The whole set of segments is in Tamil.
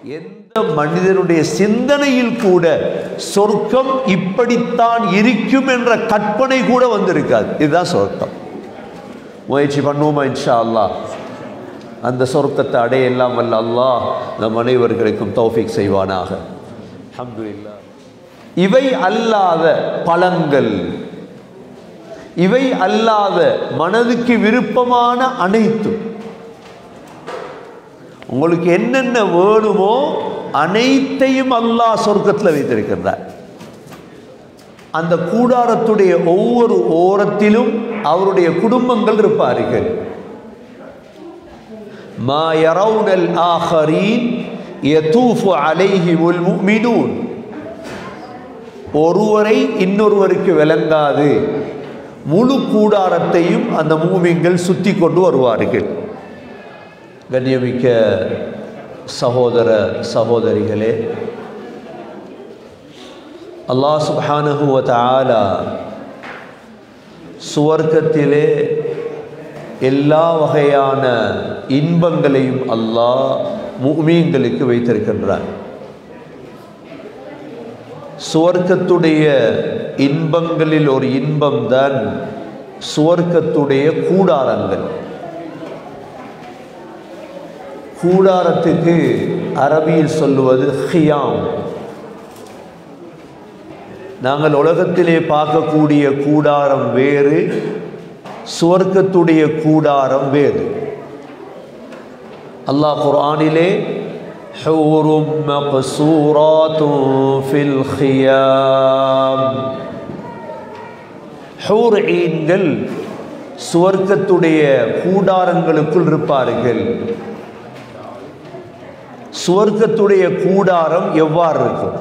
எந்த மனிதனுடைய சிந்தனையில் கூட சொர்க்கம் இப்படித்தான் இருக்கும் என்ற கற்பனை கூட வந்திருக்காது இதுதான் சொர்க்கம் முயற்சி பண்ணுவோமா இன்ஷா அல்லாஹ் அந்த சொர்க்கத்தை அடைய எல்லாம் வல்ல அல்லாஹ் நம் அனைவர்களுக்கும் தௌஃபிக் செய்வானாக அல்ஹம்துலில்லாஹ் இவை அல்லாத பழங்கள் இவை அல்லாத மனதுக்கு விருப்பமான அனைத்தும் உங்களுக்கு என்னென்ன வேணுமோ அனைத்தையும் அல்லாஹ் சொர்க்கத்தில் வைத்திருக்கின்றார் அந்த கூடாரத்துடைய ஒவ்வொரு ஓரத்திலும் அவருடைய குடும்பங்கள் இருப்பார்கள் மா யரவுனல் ஆஹரீன் யதூஃபு அலைஹிமுல் முஃமினூன் ஒருவரை இன்னொருவருக்கு விளங்காது முழு கூடாரத்தையும் அந்த மூமிங்கள் சுத்தி கொண்டு வருவார்கள் கண்ணியமிக்க சகோதர சகோதரிகளே அல்லாஹ் சுப்ஹானஹு வ தஆலா சுவர்க்கத்திலே எல்லா வகையான இன்பங்களையும் அல்லாஹ் முமீன்களுக்கு வைத்திருக்கின்றான் சுவர்க்கத்துடைய இன்பங்களில் ஒரு இன்பம்தான் சுவர்க்கத்துடைய கூடாரங்கள் கூடாரத்துக்கு அரபியில் சொல்லுவது ஹியாம் நாங்கள் உலகத்திலே பார்க்கக்கூடிய கூடாரம் வேறு சுவர்க்கத்துடைய கூடாரம் வேறு அல்லாஹ் குர்ஆனிலே ஹூரும் மக்சூராத்தும் ஃபில் ஹியாம் ஹூர் ஈன்கள் சுவர்க்கத்துடைய கூடாரங்களுக்குள் இருப்பார்கள் சுவர்க்கத்துடைய கூடாரம் எவ்வாறு இருக்கும்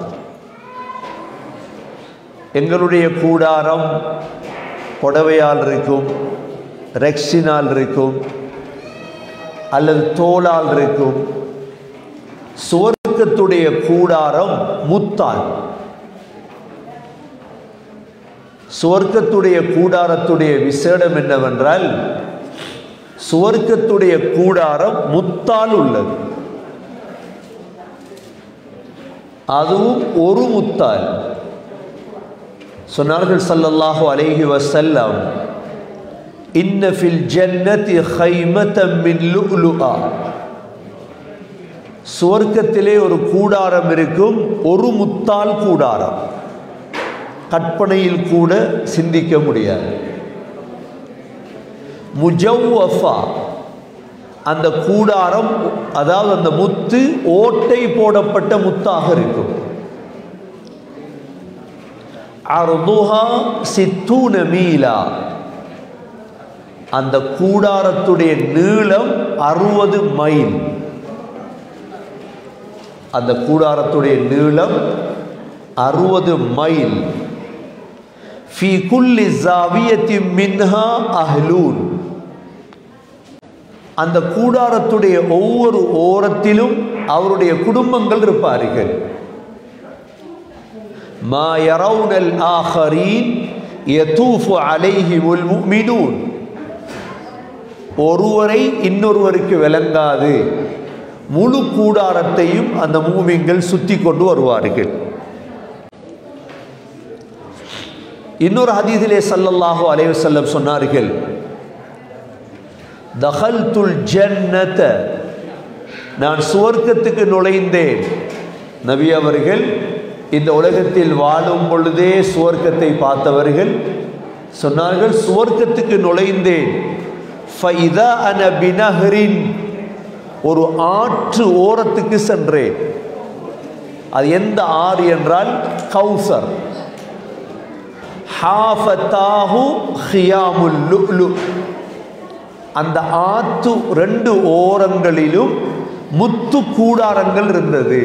எங்களுடைய கூடாரம் புடவையால் இருக்கும் ரெக்ஸினால் இருக்கும் அல்லது தோளால் இருக்கும் சுவர்க்கத்துடைய கூடாரம் முத்தால் சுவர்க்கத்துடைய கூடாரத்துடைய விசேடம் என்னவென்றால் சுவர்க்கத்துடைய கூடாரம் முத்தால் உள்ளது அதுவும் ஒரு முத்தால் சொன்னார்கள் ஸல்லல்லாஹு அலைஹி வஸல்லம் இன்ன ஃபில் ஜன்னதி கைமத்தம் மின் லுஅலுஆ சுவர்க்கத்திலே ஒரு கூடாரம் இருக்கும் ஒரு முத்தால் கூடாரம் கற்பனையில் கூட சிந்திக்க முடியாது முஜவ்வஃபா அந்த கூடாரம் அதாவது அந்த முத்து ஓட்டை போடப்பட்ட முத்தாக இருக்கும் அர்துஹா சித்தூன மீலா அந்த கூடாரத்துடைய நீளம் அறுபது மைல் அந்த கூடாரத்துடைய நீளம் அறுபது மைல் ஃபி குல்லி ஜாவியத்தி மின்ஹா அஹ்லூன் அந்த கூடாரத்துடைய ஒவ்வொரு ஓரத்திலும் அவருடைய குடும்பங்கள் இருப்பார்கள் மா யரவுனல் ஆஹரீன் யதூஃபு அலைஹிமுல் முஃமினூன் ஒருவரை இன்னொருவருக்கு விளங்காது முழு கூடாரத்தையும் அந்த மூமிங்கள் சுத்தி கொண்டு வருவார்கள் இன்னொரு ஹதீதிலே ஸல்லல்லாஹு அலைஹி வஸல்லம் சொன்னார்கள் தஹல்துல் ஜன்னத நான் சுவர்க்கத்துக்கு நுழைந்தேன் நபி அவர்கள் இந்த உலகத்தில் வாழும் பொழுதே சுவர்க்கத்தை பார்த்தவர்கள் சொன்னார்கள் சுவர்க்கத்துக்கு நுழைந்தேன் ஃபைதா அன பினஹரின் ஒரு ஆற்று ஓரத்துக்கு சென்றேன் அது எந்த ஆறு என்றால் கௌசர் ஹாஃபத்தாஹு ஹியாமுல் லுலு அந்த ஆத்து ரெண்டு ஓரங்களிலும் முத்து கூடாரங்கள் இருந்தது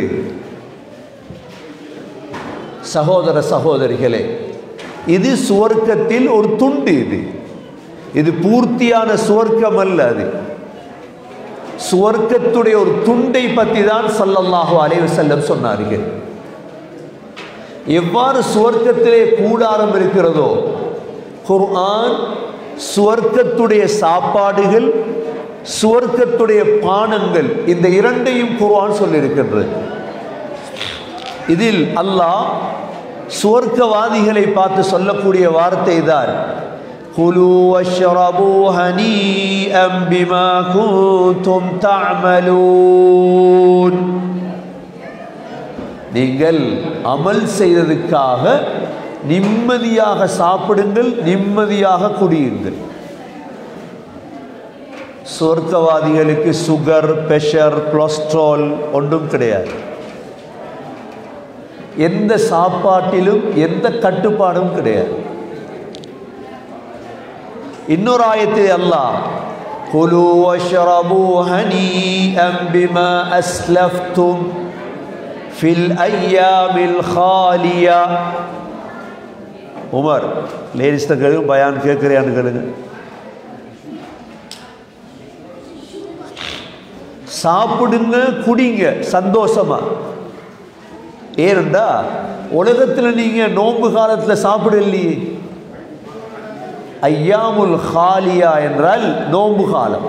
சகோதர சகோதரிகளே இது சுவர்க்கத்தில் ஒரு துண்டு இது இது பூர்த்தியான சுவர்க்கம் அல்ல அது சுவர்க்கத்துடைய ஒரு துண்டை பற்றி தான் சல்லல்லாஹு அலைஹி வஸல்லம் சொன்னார்கள் எவ்வாறு சுவர்க்கத்திலே கூடாரம் இருக்கிறதோ குர்ஆன் சுவர்க்கத்துடைய சாப்பாடுகள் சுவர்க்கத்துடைய பானங்கள் இந்த இரண்டையும் குர்ஆன் சொல்லியிருக்கின்றது இதில் அல்லாஹ் சுவர்க்கவாதிகளை பார்த்து சொல்லக்கூடிய வார்த்தை தான் குலு வஷ்ரபு ஹனீஅம் பிமா குன்தும் தஅமலூன் நீங்கள் அமல் செய்ததுக்காக நிம்மதியாக சாப்பிடுங்கள் நிம்மதியாக குடியுங்கள் சொர்க்கவாதிகளுக்கு சுகர் பிரஷர் கொலஸ்ட்ரால் ஒன்றும் கிடையாது எந்த சாப்பாட்டிலும் எந்த கட்டுப்பாடும் கிடையாது இன்னொரு ஆயத்தை அல்லாஹ் குலு வஷ்ரபு ஹனீஅம் பிமா அஸ்லஃப்தும் ஃபில் ஐயாமில் ஹாலியா உமர் லேடிஸ் தான் கேளுங்க பயான் கேட்குறியான்னு கேளுங்க சாப்பிடுங்க குடிங்க சந்தோஷமா ஏனென்றா உலகத்தில் நீங்கள் நோன்பு காலத்தில் சாப்பிடலையே ஐயாமுல் ஹாலியா என்றால் நோன்பு காலம்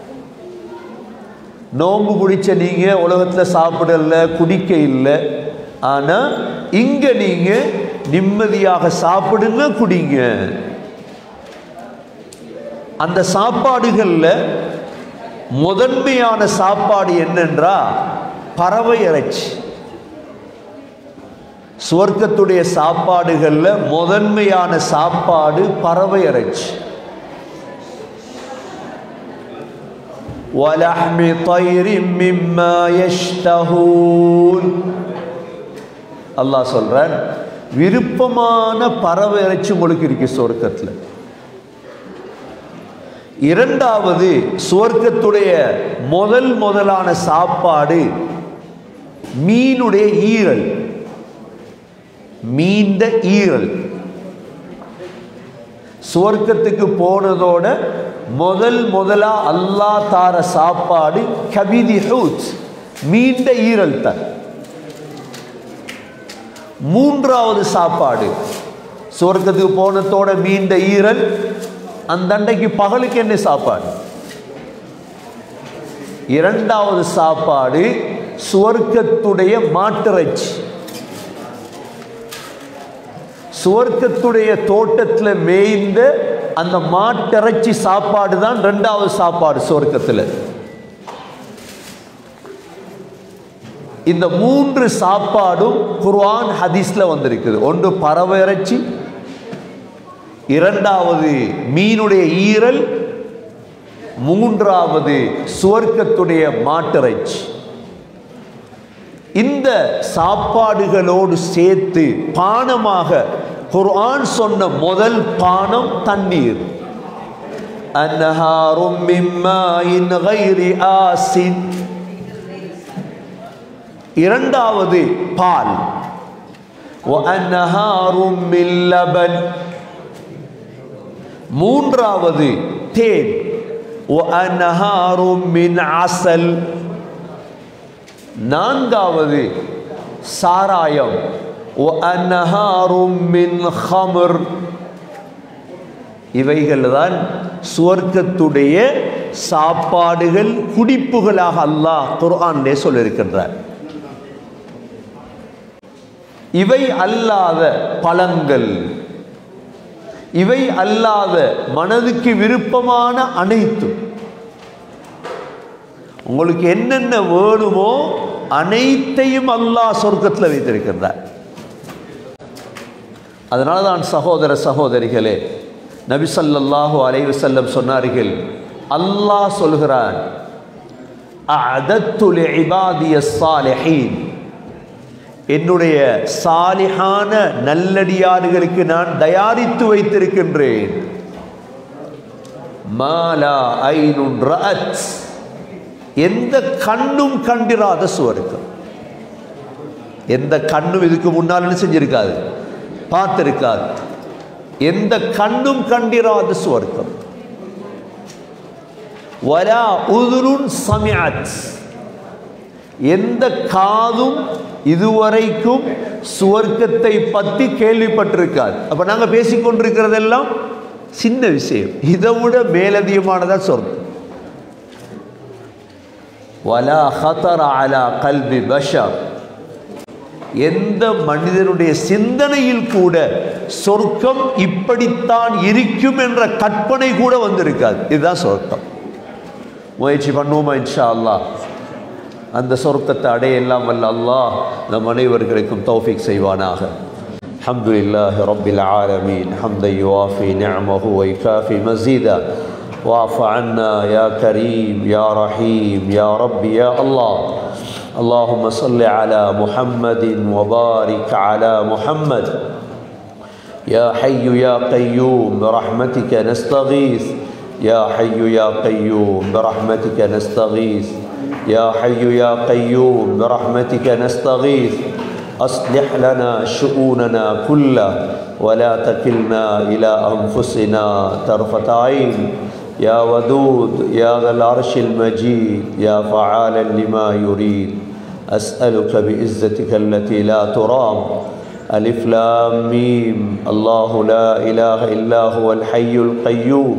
நோன்பு பிடிச்ச நீங்கள் உலகத்தில் சாப்பிடல குடிக்க இல்லை ஆனால் இங்கே நீங்கள் நிம்மதியாக சாப்பிடுங்க குடிங்க அந்த சாப்பாடுகளில் முதன்மையான சாப்பாடு என்னென்றா பறவை இறைச்சி சுவர்க்கத்துடைய சாப்பாடுகளில் முதன்மையான சாப்பாடு பறவை இறைச்சி وَلَحْمِ طَيْرٍ مِّمَّا يَشْتَهُونَ அல்லாஹ் சொல்றான் விருப்பமான பறவை இறைச்சி உங்களுக்கு இருக்கு சுவர்க்கத்தில் இரண்டாவது சுவர்க்கத்துடைய முதல் முதலான சாப்பாடு மீனுடைய ஈரல் மீண்ட ஈரல் சுவர்க்கத்துக்கு போனதோட முதல் முதலா அல்லாஹ் தார சாப்பாடு கபிதி ஹூத் மீண்ட ஈரல் தான் மூன்றாவது சாப்பாடு சுவர்க்கத்துக்கு போனதோட மீண்ட ஈரல் அந்த அண்டைக்கு பகலுக்கு என்ன சாப்பாடு இரண்டாவது சாப்பாடு சுவர்க்கத்துடைய மாட்டிறைச்சி சுவர்க்கத்துடைய தோட்டத்தில் மேய்ந்த அந்த மாட்டிறைச்சி சாப்பாடு தான் ரெண்டாவது சாப்பாடு சுவர்க்கத்தில் இந்த மூன்று சாப்பாடும் குர்ஆன் ஹதீஸ்ல வந்திருக்குது ஒன்று பறவை இறைச்சி இரண்டாவது மீனுடைய ஈரல் மூன்றாவது சுவர்க்கத்துடைய மாட்டிறைச்சி இந்த சாப்பாடுகளோடு சேர்த்து பானமாக குர்ஆன் சொன்ன முதல் பானம் தண்ணீர் அன்னஹாரும் மிம்மாயின் கைரி ஆசின் இரண்டாவது பால் وأنهار من لبن மூன்றாவது தேன் وأنهار من عسل நான்காவது சாராயம் وأنهار من خمر இவைகள் தான் சுவர்க்கத்துடைய சாப்பாடுகள் குடிப்புகளாக அல்லாஹ் குர்ஆனிலே சொல்லியிருக்கின்றார் இவை அல்லாத பழங்கள் இவை அல்லாத மனதுக்கு விருப்பமான அனைத்தும் உங்களுக்கு என்னென்ன வேணுமோ அனைத்தையும் அல்லாஹ் சொர்க்கத்தில் வைத்திருக்கின்றார் அதனால தான் சகோதர சகோதரிகளே நபி ஸல்லல்லாஹு அலைஹி வஸல்லம் சொன்னார்கள் அல்லாஹ் சொல்கிறான் அஅதத்து லிஇபாதிய ஸாலிஹீன் என்னுடைய சாலிஹான நல்லடியார்களுக்கு நான் தயாரித்து வைத்திருக்கின்றேன் மாலா ஐனுன் ரஅத் எந்த கண்ணும் கண்டிராத சுவர்க்கம் எந்த கண்ணும் இதுக்கு முன்னால் என்ன செஞ்சிருக்காது பார்த்திருக்காது எந்த கண்ணும் கண்டிராத சுவர்க்கம் வரா உதுருன் சமியாத் எந்த காதும் இதுவரைக்கும் சுவர்க்கத்தை பற்றி கேள்விப்பட்டிருக்காது அப்ப நாங்க பேசிக்கொண்டிருக்கிறதெல்லாம் சின்ன விஷயம் இதை விட மேலதிகமானதா சொர்க்கம் வலா ஹதர அலா கல்வி பஷர் எந்த மனிதனுடைய சிந்தனையில் கூட சொர்க்கம் இப்படித்தான் இருக்கும் என்ற கற்பனை கூட வந்திருக்காது இதுதான் சொர்க்கம் முயற்சி பண்ணுவோமா இன்ஷா அல்லாஹ் அந்த சொர்க்கத்தை அடைய எல்லாம் வல்ல அல்லாஹ் நம் அனைவர்களுக்கும் தௌஃபிக் செய்வானாக الحمد لله رب العالمين حمدا يوافي نعمه ويكافي مزيدا واعف عنا يا كريم يا رحيم يا رب يا الله اللهم صل على محمد وبارك على محمد يا حي يا قيوم برحمتك نستغيث يا حي يا قيوم برحمتك نستغيث يا حي يا قيوم برحمتك نستغيث أصلح لنا شؤوننا كلها ولا تكلنا إلى أنفسنا طرفة عين يا ودود يا ذا العرش المجيد يا فعالا لما يريد أسألك بعزتك التي لا ترام ألف لام ميم الله لا إله إلا هو الحي القيوم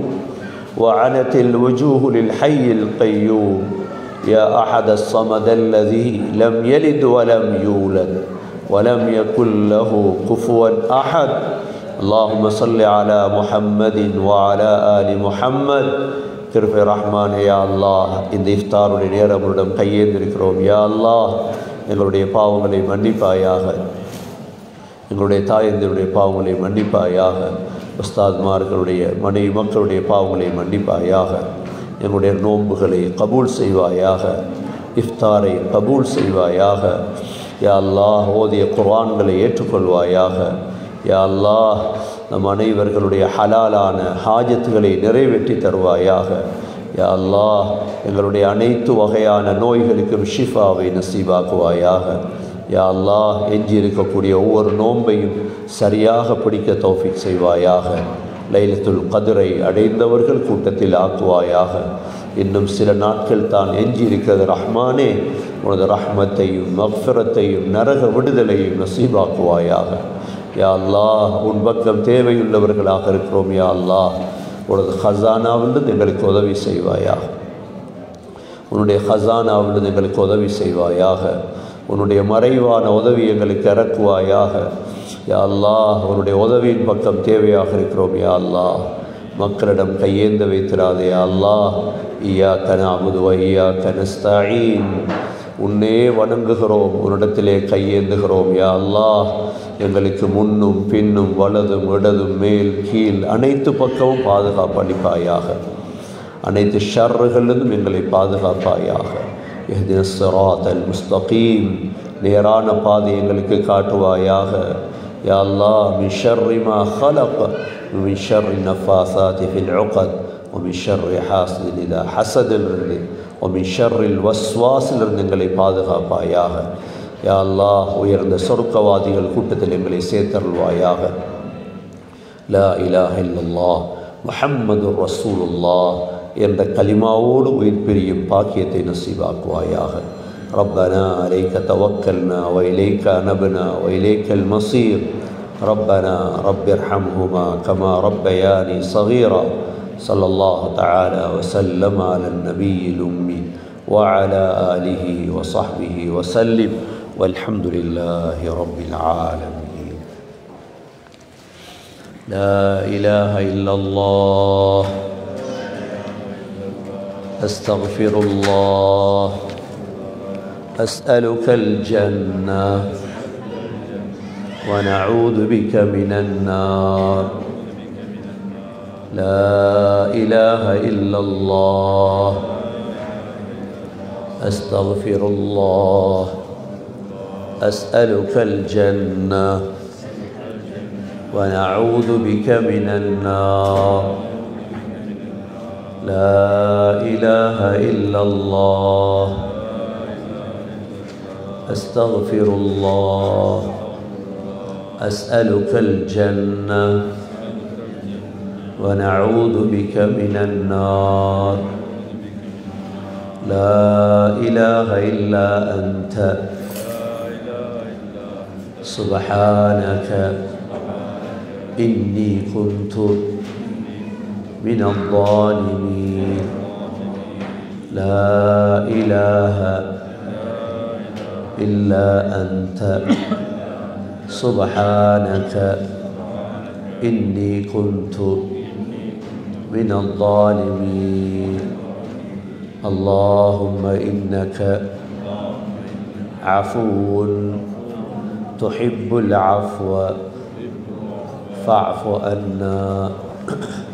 وعنت الوجوه للحي القيوم يا أحد الصمد الذي لم يلد ولم يولد ولم يكن له كفوا أحد اللهم صل على محمد وعلى آل محمد கிருபை ரஹ்மான் யா அல்லாஹ் இந்த இஃப்தாருடைய நேரம் உங்களிடம் கையேந்திருக்கிறோம் யா அல்லாஹ் எங்களுடைய பாவங்களை மன்னிப்பாயாக எங்களுடைய தாயந்தருடைய பாவங்களை மன்னிப்பாயாக உஸ்தாத்மார்களுடைய மனைவி மக்களுடைய பாவங்களை மன்னிப்பாயாக எங்களுடைய நோன்புகளை கபூல் செய்வாயாக இஃப்தாரை கபூல் செய்வாயாக யா அல்லாஹ் ஓதிய குர்ஆன்களை ஏற்றுக்கொள்வாயாக யா அல்லாஹ் நம் அனைவர்களுடைய ஹலாலான ஹாஜத்துகளை நிறைவேற்றி தருவாயாக யா அல்லாஹ் எங்களுடைய அனைத்து வகையான நோய்களுக்கும் ஷிஃபாவை நசீபாக்குவாயாக யா அல்லாஹ் எஞ்சி இருக்கக்கூடிய ஒவ்வொரு நோன்பையும் சரியாக பிடிக்க தௌஃபிக் செய்வாயாக லைலத்துல் கதிரை அடைந்தவர்கள் கூட்டத்தில் ஆக்குவாயாக இன்னும் சில நாட்கள் தான் எஞ்சி இருக்கிறது ரஹ்மானே உனது ரஹ்மத்தையும் மஃபிரத்தையும் நரக விடுதலையும் நசீபாக்குவாயாக யா அல்லாஹ் உன் பக்கம் தேவையுள்ளவர்களாக இருக்கிறோம் யா அல்லாஹ் உனது ஹசானாவிலிருந்து எங்களுக்கு உதவி செய்வாயாக உன்னுடைய ஹசானாவிலிருந்து எங்களுக்கு உதவி செய்வாயாக உன்னுடைய மறைவான உதவி எங்களுக்கு இறக்குவாயாக யா அல்லாஹ் உன்னுடைய உதவியின் பக்கம் தேவையாக இருக்கிறோம் யா அல்லாஹ் மக்களிடம் கையேந்த வைத்திராதே யா அல்லாஹ் ஈயா கனாமுது ஐயா கனஸ்தாயின் உன்னே வணங்குகிறோம் உன்னிடத்திலே கையேந்துகிறோம் யா அல்லாஹ் எங்களுக்கு முன்னும் பின்னும் வலதும் இடதும் மேல் கீழ் அனைத்து பக்கமும் பாதுகாப்பு அளிப்பாயாக அனைத்து ஷர்றுகளிலிருந்தும் எங்களை பாதுகாப்பாயாக எஹ்தின சிராத் அல் முஸ்தகீம் நேரான பாதை எங்களுக்கு காட்டுவாயாக யா அல்லாஹ் மின் ஷர்ரி மா خلق ومن شر النفاثات في العقد ومن شر حاسد إذا حسد இருந்து ومن شر الوسواس இருந்து எங்களை பாதுகாப்பாயாக யா அல்லாஹ் உயர்ந்த சொர்க்கவாதிகள் கூட்டத்தில் எங்களை சேர்த்தருள்வாயாக லா இலாஹ இல்லல்லாஹ் முஹம்மது ரசூலுல்லாஹ் என்ற கலிமாவோடு உயிர் பிரியும் பாக்கியத்தை நசீபாக்குவாயாக ربنا عليك توكلنا وإليك أنبنا وإليك المصير ربنا رب ارحمهما كما ربياني صغيرا صلى الله تعالى وسلم على النبي الأمي وعلى آله وصحبه وسلم والحمد لله رب العالمين لا إله إلا الله أستغفر الله أسألك الجنة ونعوذ بك من النار لا إله إلا الله أستغفر الله أسألك الجنة ونعوذ بك من النار لا إله إلا الله أستغفر الله أسألك الجنة ونعوذ بك من النار لا إله إلا أنت سبحانك إني كنت من الظالمين لا إله إلا أنت سبحانك إني كنت من الظالمين اللهم إنك عفو تحب العفو فاعف عنا